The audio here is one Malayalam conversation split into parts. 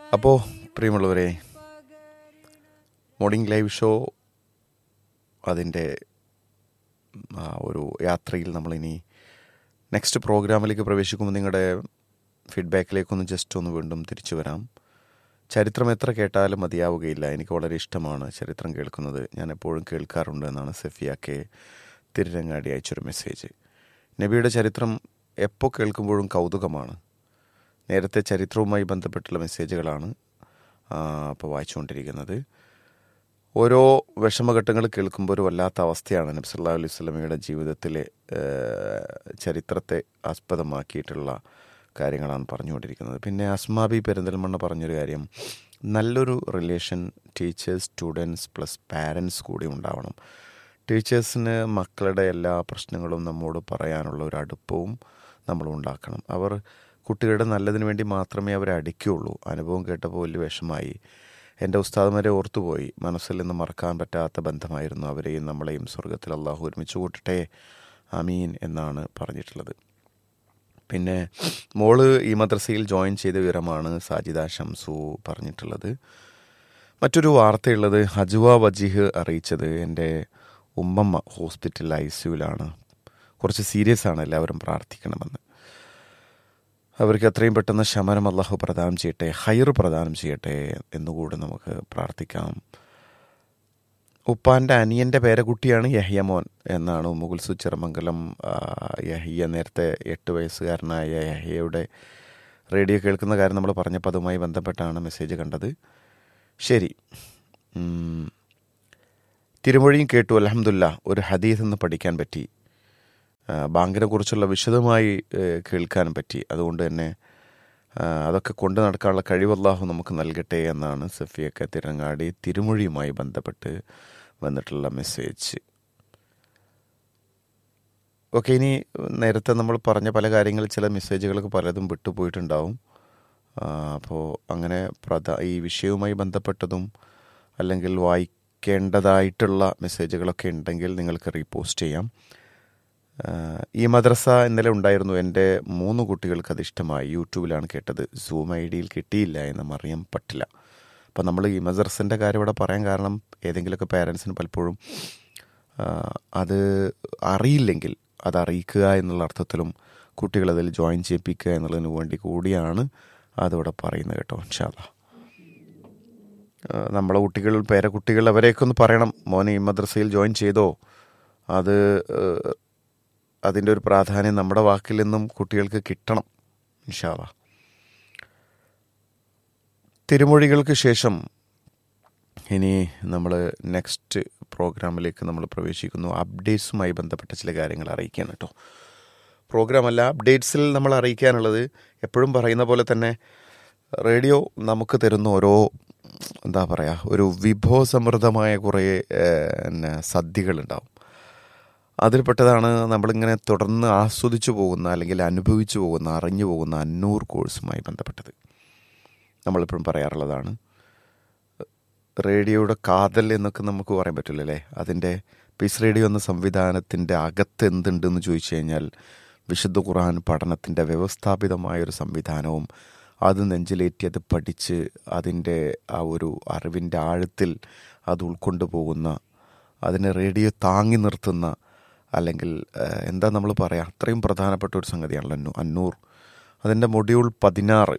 അപ്പോൾ പ്രിയമുള്ളവരെ മോർണിംഗ് ലൈവ് ഷോ അതിൻ്റെ ആ ഒരു യാത്രയിൽ നമ്മളിനി നെക്സ്റ്റ് പ്രോഗ്രാമിലേക്ക് പ്രവേശിക്കുമ്പോൾ നിങ്ങളുടെ ഫീഡ്ബാക്കിലേക്കൊന്ന് ജസ്റ്റ് ഒന്ന് വീണ്ടും തിരിച്ചു വരാം ചരിത്രം എത്ര കേട്ടാലും മതിയാവുകയില്ല എനിക്ക് വളരെ ഇഷ്ടമാണ് ചരിത്രം കേൾക്കുന്നത് ഞാൻ എപ്പോഴും കേൾക്കാറുണ്ട് എന്നാണ് സഫിയ കെ തിരുരങ്ങാടി അയച്ചൊരു മെസ്സേജ് നബിയുടെ ചരിത്രം എപ്പോൾ കേൾക്കുമ്പോഴും കൗതുകമാണ് നേരത്തെ ചരിത്രവുമായി ബന്ധപ്പെട്ടുള്ള മെസ്സേജുകളാണ് അപ്പോൾ വായിച്ചുകൊണ്ടിരിക്കുന്നത് ഓരോ വിഷമഘട്ടങ്ങൾ കേൾക്കുമ്പോൾ ഒരു വല്ലാത്ത അവസ്ഥയാണ് നബി സല്ലാ അലൈഹി സ്വലമയുടെ ജീവിതത്തിലെ ചരിത്രത്തെ ആസ്പദമാക്കിയിട്ടുള്ള കാര്യങ്ങളാണ് പറഞ്ഞുകൊണ്ടിരിക്കുന്നത് പിന്നെ അസ്മാബി പെരിന്തൽമണ്ണ പറഞ്ഞൊരു കാര്യം നല്ലൊരു relation teachers students plus parents കൂടി ഉണ്ടാവണം ടീച്ചേഴ്സിന് മക്കളുടെ എല്ലാ പ്രശ്നങ്ങളും നമ്മോട് പറയാനുള്ള ഒരു അടുപ്പവും നമ്മൾ ഉണ്ടാക്കണം അവർ കുട്ടികളുടെ നല്ലതിന് വേണ്ടി മാത്രമേ അവരെ അടിക്കുകയുള്ളൂ അനുഭവം കേട്ടപ്പോൾ വലിയ വിഷമായി എൻ്റെ ഉസ്താദുമാരെ ഓർത്തുപോയി മനസ്സിൽ നിന്ന് മറക്കാൻ പറ്റാത്ത ബന്ധമായിരുന്നു അവരെയും നമ്മളെയും സ്വർഗത്തിൽ അള്ളാഹു ഒരുമിച്ച് കൂട്ടട്ടെ അമീൻ എന്നാണ് പറഞ്ഞിട്ടുള്ളത് പിന്നെ മോള് ഈ മദ്രസയിൽ ജോയിൻ ചെയ്ത വിവരമാണ് സാജിദ ഷംസു പറഞ്ഞിട്ടുള്ളത് മറ്റൊരു വാർത്തയുള്ളത് ഹജുവ വജീഹ് അറിയിച്ചത് എൻ്റെ ഉമ്മമ്മ ഹോസ്പിറ്റൽ ഐ സിയുലാണ് കുറച്ച് സീരിയസ് ആണ് എല്ലാവരും പ്രാർത്ഥിക്കണമെന്ന് അവർക്ക് എത്രയും പെട്ടെന്ന് ശമനം അള്ളാഹു പ്രദാനം ചെയ്യട്ടെ ഹൈർ പ്രദാനം ചെയ്യട്ടെ എന്നുകൂടി നമുക്ക് പ്രാർത്ഥിക്കാം ഉപ്പാൻ്റെ അനിയൻ്റെ പേരക്കുട്ടിയാണ് യഹ്യമോൻ എന്നാണ് മുകുൽസു ചിറമംഗലം യഹിയ നേരത്തെ എട്ട് വയസ്സുകാരനായ യഹിയയുടെ റേഡിയോ കേൾക്കുന്ന കാര്യം നമ്മൾ പറഞ്ഞപ്പോൾ അതുമായി ബന്ധപ്പെട്ടാണ് മെസ്സേജ് കണ്ടത് ശരി തിരുമൊഴിയും കേട്ടു അലഹമുല്ല ഒരു ഹദീസ് എന്ന് പഠിക്കാൻ പറ്റി ബാങ്കിനെ കുറിച്ചുള്ള വിശദമായി കേൾക്കാനും പറ്റി അതുകൊണ്ട് തന്നെ അതൊക്കെ കൊണ്ടു നടക്കാനുള്ള കഴിവല്ലാഹു നമുക്ക് നൽകട്ടെ എന്നാണ് സഫിയൊക്കെ തിരങ്ങാടി തിരുമൊഴിയുമായി ബന്ധപ്പെട്ട് വന്നിട്ടുള്ള മെസ്സേജ് ഓക്കെ ഇനി നേരത്തെ നമ്മൾ പറഞ്ഞ പല കാര്യങ്ങൾ ചില മെസ്സേജുകൾക്ക് പലതും വിട്ടുപോയിട്ടുണ്ടാവും അപ്പോൾ അങ്ങനെ പ്രധാ ഈ വിഷയവുമായി ബന്ധപ്പെട്ടതും അല്ലെങ്കിൽ വായിക്കേണ്ടതായിട്ടുള്ള മെസ്സേജുകളൊക്കെ ഉണ്ടെങ്കിൽ നിങ്ങൾക്ക് റീപോസ്റ്റ് ചെയ്യാം ഈ മദ്രസ ഇന്നലെ ഉണ്ടായിരുന്നു എൻ്റെ മൂന്ന് കുട്ടികൾക്ക് അത് ഇഷ്ടമായി യൂട്യൂബിലാണ് കേട്ടത് സൂം ഐ ഡിയിൽ കിട്ടിയില്ല എന്ന് അറിയാൻ പറ്റില്ല അപ്പോൾ നമ്മൾ ഈ മദ്രസിൻ്റെ കാര്യം ഇവിടെ പറയാൻ കാരണം ഏതെങ്കിലുമൊക്കെ പേരൻസിന് പലപ്പോഴും അത് അറിയില്ലെങ്കിൽ അത് അറിയിക്കുക എന്നുള്ള അർത്ഥത്തിലും കുട്ടികളതിൽ ജോയിൻ ചെയ്യിപ്പിക്കുക എന്നുള്ളതിന് വേണ്ടി കൂടിയാണ് അതിവിടെ പറയുന്നത് കേട്ടോ ഇൻഷാല്ല നമ്മളെ കുട്ടികൾ പേരക്കുട്ടികൾ അവരെയൊക്കെ ഒന്ന് പറയണം മോനെ ഈ മദ്രസയിൽ ജോയിൻ ചെയ്തോ അത് അതിൻ്റെ ഒരു പ്രാധാന്യം നമ്മുടെ വാക്കിൽ നിന്നും കുട്ടികൾക്ക് കിട്ടണം ഇൻഷാല്ല തിരുമൊഴികൾക്ക് ശേഷം ഇനി നമ്മൾ നെക്സ്റ്റ് പ്രോഗ്രാമിലേക്ക് നമ്മൾ പ്രവേശിക്കുന്നു അപ്ഡേറ്റ്സുമായി ബന്ധപ്പെട്ട ചില കാര്യങ്ങൾ അറിയിക്കാൻ കേട്ടോ പ്രോഗ്രാം അല്ല അപ്ഡേറ്റ്സിൽ നമ്മൾ അറിയിക്കാനുള്ളത് എപ്പോഴും പറയുന്ന പോലെ തന്നെ റേഡിയോ നമുക്ക് തരുന്ന ഓരോ എന്താ പറയുക ഒരു വിഭവസമൃദ്ധമായ കുറേ പിന്നെ സദ്യകളുണ്ടാവും അതിൽപ്പെട്ടതാണ് നമ്മളിങ്ങനെ തുടർന്ന് ആസ്വദിച്ചു പോകുന്ന അല്ലെങ്കിൽ അനുഭവിച്ചു പോകുന്ന അറിഞ്ഞു പോകുന്ന അന്നൂർ കോഴ്സുമായി ബന്ധപ്പെട്ടത് നമ്മളിപ്പോഴും പറയാറുള്ളതാണ് റേഡിയോയുടെ കാതൽ എന്നൊക്കെ നമുക്ക് പറയാൻ പറ്റില്ലല്ലേ അതിൻ്റെ പീസ് റേഡിയോ എന്ന സംവിധാനത്തിൻ്റെ അകത്ത് എന്തുണ്ടെന്ന് ചോദിച്ചു കഴിഞ്ഞാൽ വിശുദ്ധ ഖുർആൻ പഠനത്തിൻ്റെ വ്യവസ്ഥാപിതമായൊരു സംവിധാനവും അത് നെഞ്ചിലേറ്റി അത് പഠിച്ച് അതിൻ്റെ ആ ഒരു അറിവിൻ്റെ ആഴത്തിൽ അത് ഉൾക്കൊണ്ടു പോകുന്ന അതിനെ റേഡിയോ താങ്ങി നിർത്തുന്ന അല്ലെങ്കിൽ എന്താ നമ്മൾ പറയുക അത്രയും പ്രധാനപ്പെട്ട ഒരു സംഗതിയാണല്ലോ അന്നു അന്നൂർ അതിൻ്റെ മൊഡ്യൂൾ പതിനാറ്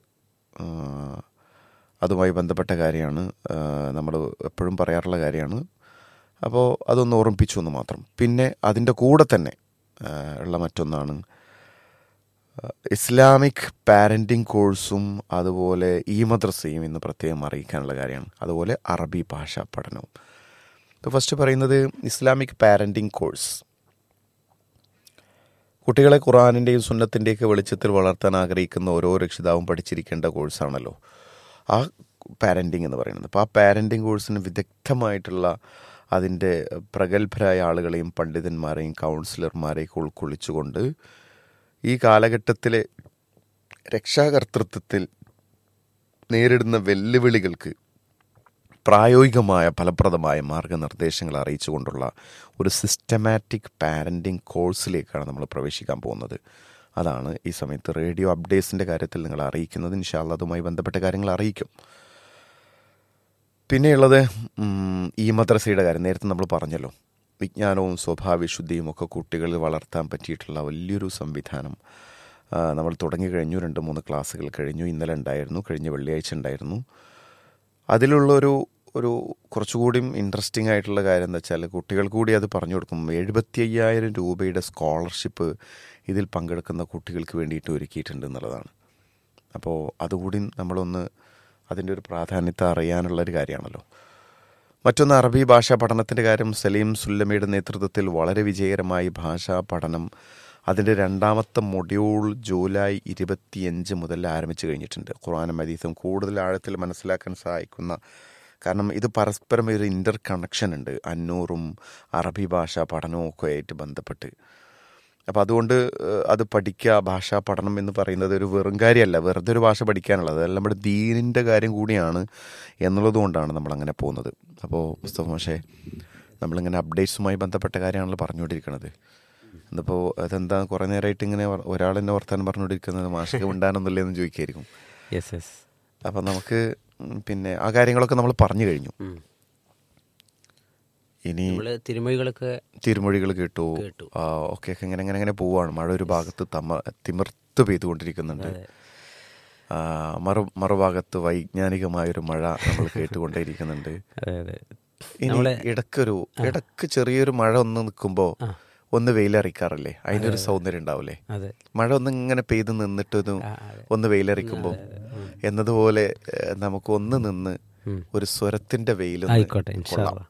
അതുമായി ബന്ധപ്പെട്ട കാര്യമാണ് നമ്മൾ എപ്പോഴും പറയാറുള്ള കാര്യമാണ് അപ്പോൾ അതൊന്ന് ഓർമ്മിപ്പിച്ചു എന്ന് മാത്രം പിന്നെ അതിൻ്റെ കൂടെ തന്നെ ഉള്ള മറ്റൊന്നാണ് ഇസ്ലാമിക് പാരൻറ്റിങ് കോഴ്സും അതുപോലെ ഈ മദ്രസയും ഇന്ന് പ്രത്യേകം അറിയിക്കാനുള്ള കാര്യമാണ് അതുപോലെ അറബി ഭാഷാ പഠനവും ഫസ്റ്റ് പറയുന്നത് ഇസ്ലാമിക് പാരൻറ്റിങ് കോഴ്സ് കുട്ടികളെ ഖുറാനിൻ്റെയും സുന്നത്തിൻ്റെയൊക്കെ വെളിച്ചത്തിൽ വളർത്താൻ ആഗ്രഹിക്കുന്ന ഓരോ രക്ഷിതാവും പഠിച്ചിരിക്കേണ്ട കോഴ്സാണല്ലോ ആ പാരൻറ്റിങ് എന്ന് പറയുന്നത് അപ്പോൾ ആ പാരൻറ്റിങ് കോഴ്സിന് വിദഗ്ധമായിട്ടുള്ള അതിൻ്റെ പ്രഗത്ഭരായ ആളുകളെയും പണ്ഡിതന്മാരെയും കൗൺസിലർമാരെയൊക്കെ ഉൾക്കൊള്ളിച്ചുകൊണ്ട് ഈ കാലഘട്ടത്തിലെ രക്ഷാകർത്തൃത്വത്തിൽ നേരിടുന്ന വെല്ലുവിളികൾക്ക് പ്രായോഗികമായ ഫലപ്രദമായ മാർഗനിർദ്ദേശങ്ങൾ അറിയിച്ചുകൊണ്ടുള്ള ഒരു സിസ്റ്റമാറ്റിക് പാരൻറ്റിങ് കോഴ്സിലേക്കാണ് നമ്മൾ പ്രവേശിക്കാൻ പോകുന്നത് അതാണ് ഈ സമയത്ത് റേഡിയോ അപ്ഡേറ്റ്സിൻ്റെ കാര്യത്തിൽ നിങ്ങൾ അറിയിക്കുന്നത് ഇൻഷാല്ല അതുമായി ബന്ധപ്പെട്ട കാര്യങ്ങൾ അറിയിക്കും പിന്നെയുള്ളത് ഉം, ഈ മദ്രസയുടെ കാര്യം നേരത്തെ നമ്മൾ പറഞ്ഞല്ലോ വിജ്ഞാനവും സ്വഭാവവിശുദ്ധിയും ഒക്കെ കുട്ടികളിൽ വളർത്താൻ പറ്റിയിട്ടുള്ള വലിയൊരു സംവിധാനം ആ, നമ്മൾ തുടങ്ങി കഴിഞ്ഞു രണ്ട് മൂന്ന് ക്ലാസ്സുകൾ കഴിഞ്ഞു ഇന്നലെ ഉണ്ടായിരുന്നു കഴിഞ്ഞ വെള്ളിയാഴ്ച ഉണ്ടായിരുന്നു അതിലുള്ള ഒരു ഒരു കുറച്ചുകൂടിയും ഇൻട്രസ്റ്റിംഗ് ആയിട്ടുള്ള കാര്യം എന്താ വെച്ചാൽ കുട്ടികൾ കൂടി അത് പറഞ്ഞു കൊടുക്കും എഴുപത്തി അയ്യായിരം രൂപയുടെ സ്കോളർഷിപ്പ് ഇതിൽ പങ്കെടുക്കുന്ന കുട്ടികൾക്ക് വേണ്ടിയിട്ട് ഒരുക്കിയിട്ടുണ്ട് എന്നുള്ളതാണ് അപ്പോൾ അതുകൂടി നമ്മളൊന്ന് അതിൻ്റെ ഒരു പ്രാധാന്യത്തെ അറിയാനുള്ള ഒരു കാര്യമാണല്ലോ മറ്റൊന്ന് അറബി ഭാഷാ പഠനത്തിൻ്റെ കാര്യം സലീം സുല്ലമയുടെ നേതൃത്വത്തിൽ വളരെ വിജയകരമായി ഭാഷാ പഠനം അതിൻ്റെ രണ്ടാമത്തെ മൊഡ്യൂൾ ജൂലൈ ഇരുപത്തിയഞ്ച് മുതൽ ആരംഭിച്ചു കഴിഞ്ഞിട്ടുണ്ട് ഖുർആാനും മദീസും കൂടുതൽ ആഴത്തിൽ മനസ്സിലാക്കാൻ സഹായിക്കുന്ന കാരണം ഇത് പരസ്പരം ഒരു ഇൻ്റർ കണക്ഷൻ ഉണ്ട് അന്നൂറും അറബി ഭാഷാ പഠനവും ഒക്കെ ആയിട്ട് ബന്ധപ്പെട്ട് അപ്പോൾ അതുകൊണ്ട് ഏഹ്, അത് പഠിക്കുക ഭാഷാ പഠനം എന്ന് പറയുന്നത് ഒരു വെറും കാര്യമല്ല വെറുതെ ഒരു ഭാഷ പഠിക്കാനുള്ളത് അതെല്ലാം നമ്മുടെ ദീനിൻ്റെ കാര്യം കൂടിയാണ് എന്നുള്ളത് കൊണ്ടാണ് നമ്മൾ അങ്ങനെ പോകുന്നത് അപ്പോൾ മുസ്തഫ മാഷേ നമ്മളിങ്ങനെ അപ്ഡേറ്റ്സുമായി ബന്ധപ്പെട്ട കാര്യമാണല്ലോ പറഞ്ഞുകൊണ്ടിരിക്കുന്നത് എന്നിപ്പോൾ അതെന്താ കുറേ നേരമായിട്ട് ഇങ്ങനെ വർ- ഒരാൾ എന്നെ വർത്താനം പറഞ്ഞുകൊണ്ടിരിക്കുന്നത് മാഷക്ക് ഉണ്ടാകുന്നില്ലേ എന്ന് ചോദിക്കായിരിക്കും യെസ് യെസ് അപ്പം നമുക്ക് ഉം, പിന്നെ ആ കാര്യങ്ങളൊക്കെ നമ്മൾ പറഞ്ഞു കഴിഞ്ഞു ഇനി നമ്മള് തിരുമൊഴികളൊക്കെ തിരുമൊഴികൾ കേട്ടു കേട്ടു. ആ, ഒക്കെ ഒക്കെ ഇങ്ങനെ ഇങ്ങനെ ഇങ്ങനെ പോവാണ് മഴ ഒരു ഭാഗത്ത് തമ തിമിർത്ത് പെയ്തുകൊണ്ടിരിക്കുന്നുണ്ട് ആ, മറു മറുഭാഗത്ത് വൈജ്ഞാനികമായൊരു മഴ നമ്മൾ കേട്ടുകൊണ്ടേയിരിക്കുന്നുണ്ട് അതെ അതെ ഇനി ഇടക്കൊരു ഇടക്ക് ചെറിയൊരു മഴ ഒന്ന് നിൽക്കുമ്പോ ഒന്ന് വെയിലറിക്കാറില്ലേ അതിനൊരു സൗന്ദര്യം ഉണ്ടാവില്ലേ അതെ മഴ ഒന്ന് ഇങ്ങനെ പെയ്ത് നിന്നിട്ട് ഒന്ന് ആ, അതെ. ഒന്ന് വെയിലറിക്കുമ്പോൾ എന്നതുപോലെ ഏഹ്, നമുക്ക് ഒന്ന് നിന്ന് ഉം. ഒരു സ്വരത്തിന്റെ വെയിൽ ആയിക്കോട്ടെ ഇൻഷാ അല്ലാ.